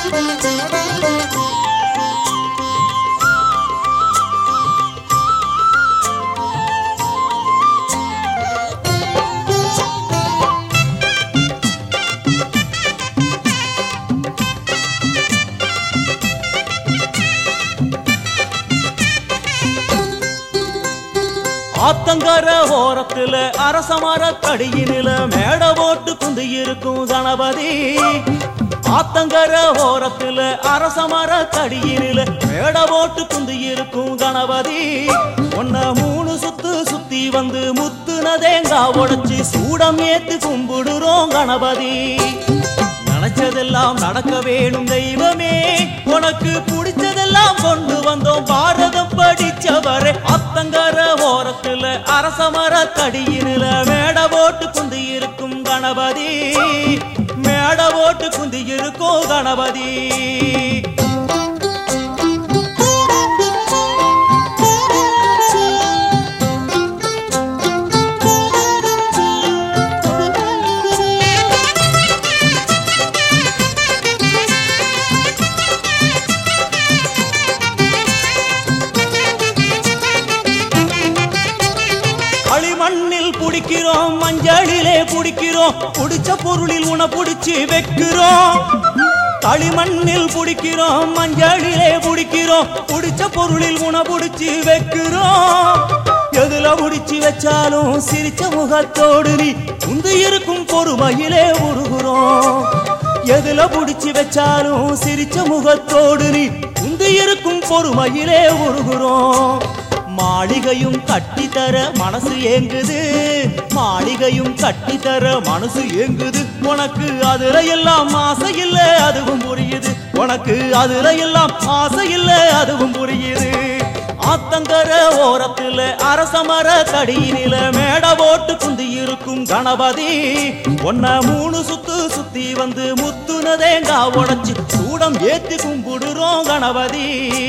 ஆத்தங்கர ஓரத்துல அரசமர கடியினில மேட போட்டு குந்தி இருக்கும் கணபதி ஆத்தங்கர ஓரத்துல அரசமர கடியினில மேட போட்டு குந்தி இருக்கும் கணபதி ஒன்ன மூணு சுத்து சுத்தி வந்து முத்துன தேங்காய் உடைச்சு சூடம் ஏத்து கும்பிடுறோம் கணபதி நினைச்சதெல்லாம் நடக்க வேணும் தெய்வமே உனக்கு பிடிச்சதெல்லாம் கொண்டு வந்தோம் பாரதம் படிச்சவரே அத்தங்கர ஓரத்துல அரசமர கடியினில மேட போட்டு குந்தி இருக்கும் கணபதி மேட போட்டு குந்தி இருக்கும் கணபதி களிமண்ணில் புடிக்கிறோம் மஞ்சளிலே புடிக்கிறோம் புடிச்ச பொருளில் உன புடிச்சு வைக்கிறோம் களிமண்ணில் புடிக்கிறோம் மஞ்சளிலே புடிக்கிறோம் புடிச்ச பொருளில் உன புடிச்சு வைக்கிறோம் எதுல புடிச்சு வச்சாலும் சிரிச்ச முகத்தோடு நீ உந்து இருக்கும் பொறுமையிலே உருகுறோம் எதுல புடிச்சு வச்சாலும் சிரிச்ச முகத்தோடு நீ உந்து இருக்கும் பொறுமையிலே உருகுறோம் மாளிகையும் கட்டித்தர மனசு ஏங்குது மாளிகையும் கட்டித்தர மனசு ஏங்குது உனக்கு அதுல எல்லாம் ஆசை இல்ல அதுவும் புரியுது உனக்கு அதுல எல்லாம் ஆசை இல்ல அதுவும் புரியுது ஆத்தங்கர ஓரத்துல அரசமர கடியினில மேட போட்டு குந்தி இருக்கும் கணபதி ஒன்ன மூணு சுத்து சுத்தி வந்து முத்துன தேங்காய் உடைச்சு சூடம் ஏத்தி கும்பிடுறோம் கணபதி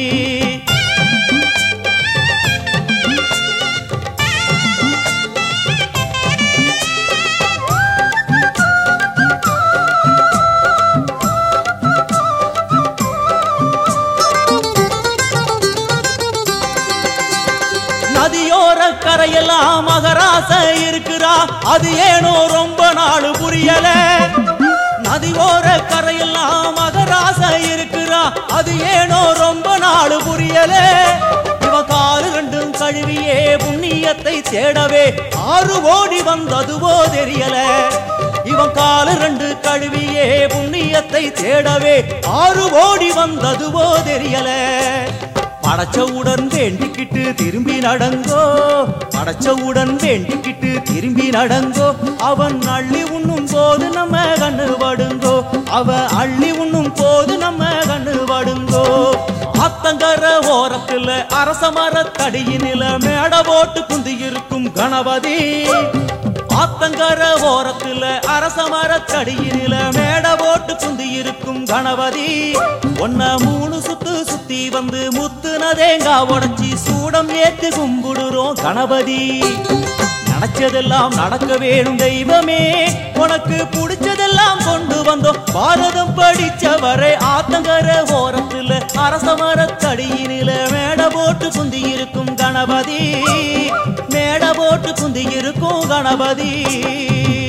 நதியோர கரையெல்லாம் மகராச இருக்கிறா அது ஏனோ ரொம்ப நாள் புரியல நதியோர கரையெல்லாம் மகராச இருக்கிறா அது ஏனோ ரொம்ப நாள் புரியல இவ காலு ரெண்டும் கழுவியே புண்ணியத்தை தேடவே ஆறு ஓடி வந்ததுவோ தெரியல இவன் காலு ரெண்டு கழுவியே புண்ணியத்தை தேடவே ஆறு ஓடி வந்ததுவோ தெரியல படைச்சவுடன் வேண்டிக்கிட்டு திரும்பி நடங்கோ படைச்சவுடன் வேண்டிக்கிட்டு திரும்பி நடங்கோ அவன் அள்ளி உண்ணும் போது நம்ம கண்ணு படுங்கோ அவ அள்ளி உண்ணும் போது நம்ம கண்ணு படுங்கோ ஆத்தங்கர ஓரத்துல அரச மரத்தடியினில மேட போட்டு குந்தி இருக்கும் கணபதி ஆத்தங்கர ஓரத்துல அரச மரத்தடியினில மேட போட்டு குந்தி இருக்கும் கணபதி ஒன்ன மூணு சுத்து சுத்தி வந்து முத்துன தேங்காய் உடைச்சி சூடம் ஏத்து கும்பிடுறோம் கணபதி நினைச்சதெல்லாம் நடக்க வேணும் தெய்வமே உனக்கு பிடிச்சதெல்லாம் கொண்டு வந்தோம் பாரதம் படிச்சவரை ஆத்தங்கர ஓரத்துல அரச மரத்தடியினில மேட போட்டு குந்தி இருக்கும் கணபதி மேட போட்டு குந்தி இருக்கும் கணபதி